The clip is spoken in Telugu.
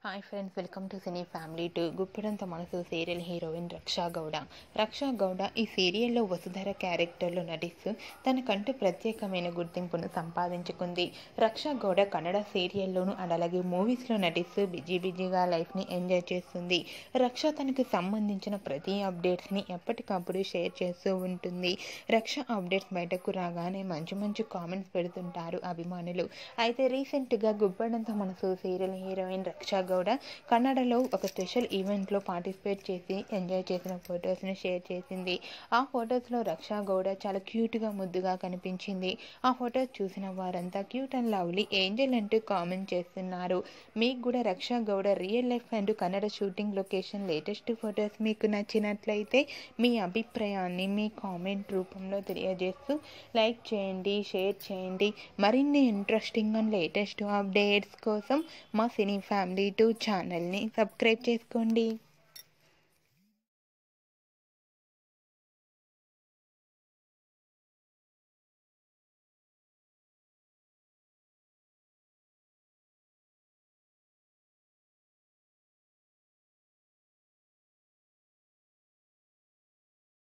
hi friends welcome to cine family two Guppedantha Manasu serial heroine Raksha Gowda Raksha Gowda ఈ సీరియల్లో వసుధర క్యారెక్టర్లో నటిస్తూ తనకంటూ ప్రత్యేకమైన గుర్తింపును సంపాదించుకుంది రక్షా గౌడ కన్నడ సీరియల్లోనూ అండ్ అలాగే మూవీస్లో నటిస్తూ బిజీ బిజీగా లైఫ్ని ఎంజాయ్ చేస్తుంది రక్ష తనకు సంబంధించిన ప్రతి అప్డేట్స్ని ఎప్పటికప్పుడు షేర్ చేస్తూ ఉంటుంది రక్ష అప్డేట్స్ బయటకు రాగానే మంచి మంచి కామెంట్స్ పెడుతుంటారు అభిమానులు అయితే రీసెంట్గా గుబ్బడంత మనసు సీరియల్ హీరోయిన్ రక్షా గౌడ కన్నడలో ఒక స్పెషల్ ఈవెంట్లో పార్టిసిపేట్ చేసి ఎంజాయ్ చేసిన ఫొటోస్ని షేర్ చేసింది ఆ ఫొటోస్లో రక్షా గౌడ చాలా క్యూట్గా ముద్దుగా కనిపించింది ఆ ఫొటోస్ చూసిన వారంతా క్యూట్ అండ్ లవ్లీ ఏంజల్ అంటూ కామెంట్ చేస్తున్నారు మీకు కూడా Raksha Gowda real life and Kannada shooting location latest photos మీకు నచ్చినట్లయితే మీ అభిప్రాయాన్ని మీ కామెంట్ రూపంలో తెలియజేస్తూ లైక్ చేయండి షేర్ చేయండి మరిన్ని ఇంట్రెస్టింగ్ అండ్ లేటెస్ట్ అప్డేట్స్ కోసం మా సినీ ఫ్యామిలీ టూ ఛానల్ని సబ్స్క్రైబ్ చేసుకోండి